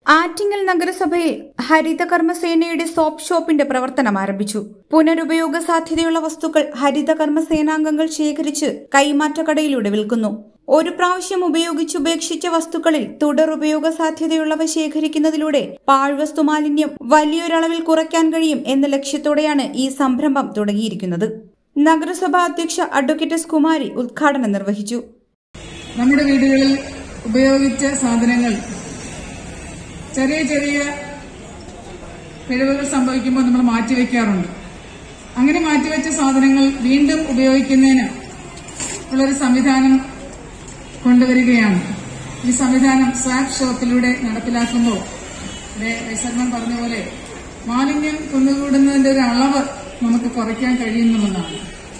ആറ്റിങ്ങൽ നഗരസഭയിൽ ഹരിത കർമ്മസേനയുടെ സോപ്പ് ഷോപ്പിന്റെ പ്രവർത്തനം ആരംഭിച്ചു പുനരുപയോഗ സാധ്യതയുള്ള വസ്തുക്കൾ ഹരിത കർമ്മസേനാംഗങ്ങൾ ശേഖരിച്ച് കൈമാറ്റ കടയിലൂടെ വിൽക്കുന്നു ഒരു പ്രാവശ്യം ഉപയോഗിച്ചുപേക്ഷിച്ച വസ്തുക്കളിൽ തുടർ ഉപയോഗ സാധ്യതയുള്ളവ ശേഖരിക്കുന്നതിലൂടെ പാഴ്വസ്തു മാലിന്യം വലിയൊരളവിൽ കുറയ്ക്കാൻ കഴിയും എന്ന ലക്ഷ്യത്തോടെയാണ് ഈ സംരംഭം തുടങ്ങിയിരിക്കുന്നത് നഗരസഭാ അധ്യക്ഷ അഡ്വക്കേറ്റ് എസ് കുമാരി ഉദ്ഘാടനം നിർവഹിച്ചു നമ്മുടെ വീടുകളിൽ ഉപയോഗിച്ച സാധനങ്ങൾ ചെറിയ ചെറിയ പിഴവുകൾ സംഭവിക്കുമ്പോൾ നമ്മൾ മാറ്റിവെക്കാറുണ്ട് അങ്ങനെ മാറ്റിവെച്ച സാധനങ്ങൾ വീണ്ടും ഉപയോഗിക്കുന്നതിന് ഉള്ളൊരു സംവിധാനം കൊണ്ടുവരികയാണ് ഈ സംവിധാനം സ്വാപ്പ് ഷോപ്പിലൂടെ നടപ്പിലാക്കുമ്പോൾ ഇവിടെ വൈശർമ്മൻ പറഞ്ഞ പോലെ മാലിന്യം കുന്നുകൂടുന്നതിന്റെ ഒരു അളവ് നമുക്ക് കുറയ്ക്കാൻ കഴിയുന്നുള്ളതാണ്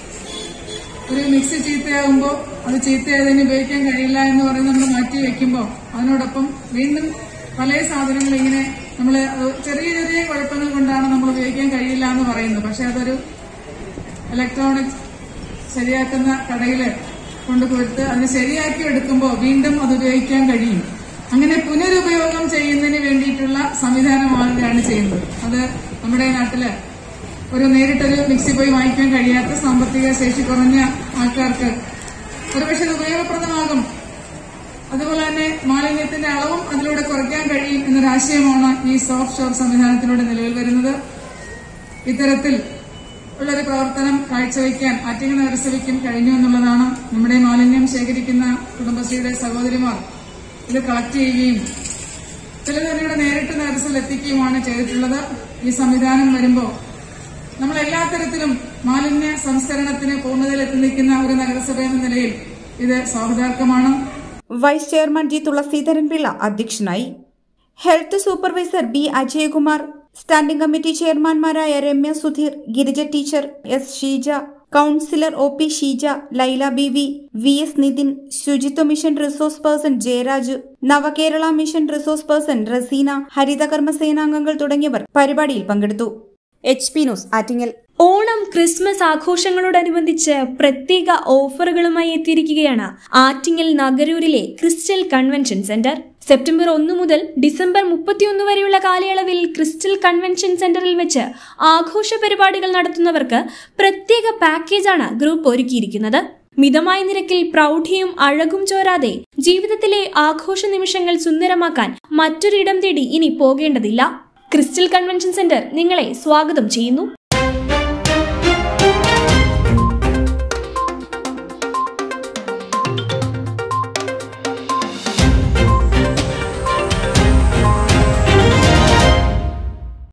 ഒരു മിക്സി ചീത്തയാകുമ്പോൾ അത് ചീത്തയായതിന് ഉപയോഗിക്കാൻ കഴിയില്ല എന്ന് പറഞ്ഞ് നമ്മൾ മാറ്റി വെക്കുമ്പോൾ അതിനോടൊപ്പം വീണ്ടും പല സാധനങ്ങൾ ഇങ്ങനെ നമ്മൾ ചെറിയ ചെറിയ കുഴപ്പങ്ങൾ കൊണ്ടാണ് നമ്മൾ ഉപയോഗിക്കാൻ കഴിയില്ല എന്ന് പറയുന്നത് പക്ഷെ അതൊരു ഇലക്ട്രോണിക് ശരിയാക്കുന്ന കടയിൽ കൊണ്ടുകൊടുത്ത് അതിന് ശരിയാക്കി എടുക്കുമ്പോൾ വീണ്ടും അത് ഉപയോഗിക്കാൻ കഴിയും അങ്ങനെ പുനരുപയോഗം ചെയ്യുന്നതിന് വേണ്ടിയിട്ടുള്ള സംവിധാനമാവുകയാണ് ചെയ്യുന്നത് അത് നമ്മുടെ നാട്ടില് ഒരു നേരിട്ടൊരു മിക്സി പോയി വാങ്ങിക്കാൻ കഴിയാത്ത സാമ്പത്തിക ശേഷി കുറഞ്ഞ ആൾക്കാർക്ക് ഒരുപക്ഷെ ഇത് ഉപയോഗപ്രദമാകും അതുപോലെ തന്നെ മാലിന്യത്തിന്റെ അളവും അതിലൂടെ കുറയ്ക്കാൻ കഴിയും എന്നൊരാശയമാണ് ഈ സോഫ്റ്റ് ഷോപ്പ് സംവിധാനത്തിലൂടെ നിലവിൽ വരുന്നത് ഇത്തരത്തിൽ ഉള്ളൊരു പ്രവർത്തനം കാഴ്ചവെക്കാൻ ആറ്റിങ്ങൽ നഗരസഭയ്ക്കും കഴിഞ്ഞു എന്നുള്ളതാണ് നമ്മുടെ മാലിന്യം ശേഖരിക്കുന്ന കുടുംബശ്രീയുടെ സഹോദരിമാർ ഇത് കളക്ട് ചെയ്യുകയും ചിലത് തന്നെ നേരിട്ട് നഗരസഭയിൽ എത്തിക്കുകയുമാണ് ചെയ്തിട്ടുള്ളത് ഈ സംവിധാനം വരുമ്പോൾ നമ്മൾ എല്ലാ തരത്തിലും മാലിന്യ സംസ്കരണത്തിന് പൂർണ്ണതയിൽ എത്തി നിൽക്കുന്ന ഒരു നഗരസഭ എന്ന നിലയിൽ ഇത് സ്വാഗതാർഹമാണ് vice chairman G Thulaseedharan Pillai അധ്യക്ഷനായി health supervisor B Ajayakumar standing committee ചെയർമാൻമാരായ Ramya Sudheer Girija teacher S Sheeja councillor O P Sheeja Laila B V V S Nithin ശുചിത്വ mission resource person Jayaraj Navakerala mission resource person Raseena ഹരിതകർമ്മ സേനാംഗങ്ങൾ തുടങ്ങിയവർ പരിപാടിയിൽ പങ്കെടുത്തു H P news Attingal Onam Christmas ആഘോഷങ്ങളോടനുബന്ധിച്ച് പ്രത്യേക ഓഫറുകളുമായി എത്തിയിരിക്കുകയാണ് ആറ്റിങ്ങൽ നഗരൂരിലെ ക്രിസ്റ്റൽ കൺവെൻഷൻ സെന്റർ സെപ്റ്റംബർ ഒന്ന് മുതൽ ഡിസംബർ മുപ്പത്തിയൊന്ന് വരെയുള്ള കാലയളവിൽ ക്രിസ്റ്റൽ കൺവെൻഷൻ സെന്ററിൽ വെച്ച് ആഘോഷ പരിപാടികൾ നടത്തുന്നവർക്ക് പ്രത്യേക പാക്കേജാണ് ഗ്രൂപ്പ് ഒരുക്കിയിരിക്കുന്നത് മിതമായ നിരക്കിൽ പ്രൗഢിയും അഴകും ചോരാതെ ജീവിതത്തിലെ ആഘോഷ നിമിഷങ്ങൾ സുന്ദരമാക്കാൻ മറ്റൊരിടം തേടി ഇനി പോകേണ്ടതില്ല ക്രിസ്റ്റൽ കൺവെൻഷൻ സെന്റർ നിങ്ങളെ സ്വാഗതം ചെയ്യുന്നു